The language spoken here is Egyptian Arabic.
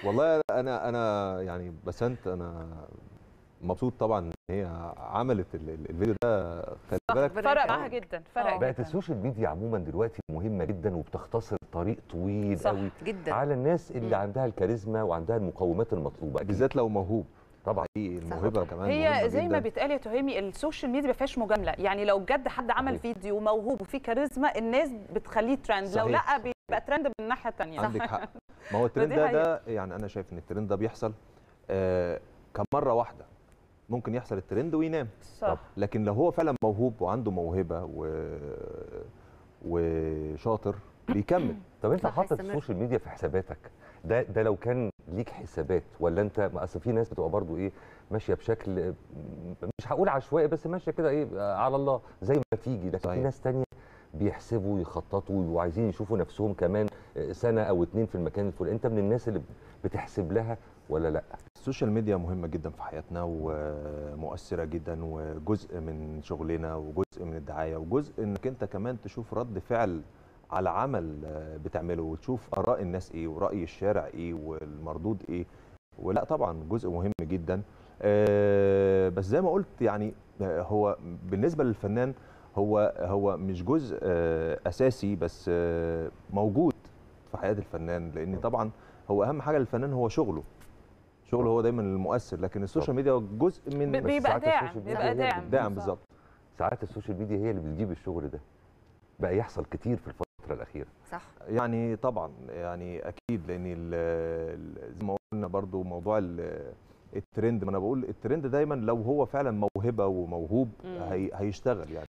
والله انا انا يعني بسنت انا مبسوط طبعا ان هي عملت ال- ال- الفيديو ده خلي بالك فرق معاها جدا فرق بقت جدا السوشيال ميديا عموما دلوقتي مهمه جدا وبتختصر طريق طويل صح، قوي جدا على الناس اللي مم. عندها الكاريزما وعندها المقومات المطلوبه أكيد. بالذات لو موهوب طبعا حقيقي الموهبه كمان هي مهمة زي ما جداً. بيتقال يا تهامي السوشيال ميديا ما فيهاش مجامله يعني لو بجد حد عمل صحيح. فيديو موهوب وفيه كاريزما الناس بتخليه ترند لو صحيح. لا بيبقى ترند من الناحيه الثانيه عندك حق ما هو الترند فدي ده, حقيقة. ده يعني انا شايف ان الترند ده بيحصل آه كمره واحده ممكن يحصل الترند وينام صح لكن لو هو فعلا موهوب وعنده موهبه و... وشاطر بيكمل طب انت صح، حاطط هيستمر. السوشيال ميديا في حساباتك ده ده لو كان ليك حسابات ولا انت ما اصل في ناس بتبقى برضو ايه ماشيه بشكل مش هقول عشوائي بس ماشيه كده ايه على الله زي ما تيجي لكن في صحيح. ناس تانية بيحسبوا يخططوا وعايزين يشوفوا نفسهم كمان سنه او اتنين في المكان الفلاني انت من الناس اللي بتحسب لها ولا لا السوشيال ميديا مهمة جدا في حياتنا ومؤثرة جدا وجزء من شغلنا وجزء من الدعاية وجزء انك انت كمان تشوف رد فعل على عمل آه، بتعمله وتشوف آراء الناس ايه ورأي الشارع ايه والمردود ايه ولا طبعا جزء مهم جدا آه، بس زي ما قلت يعني آه، هو بالنسبة للفنان هو هو مش جزء آه، اساسي بس آه، موجود في حياة الفنان لان طبعا هو اهم حاجة للفنان هو شغله شغله هو دايما المؤثر لكن السوشيال ميديا جزء من ب- بس بيبقى ساعات داعم السوشيال ميديا بيبقى هي اللي داعم داعم صح. بالظبط ساعات السوشيال ميديا هي اللي بتجيب الشغل ده بقى يحصل كتير في الفتره الاخيره صح يعني طبعا يعني اكيد لان ال- ال- زي ما قلنا برضو موضوع ال- الترند ما انا بقول الترند دايما لو هو فعلا موهبه وموهوب مم. هي هيشتغل يعني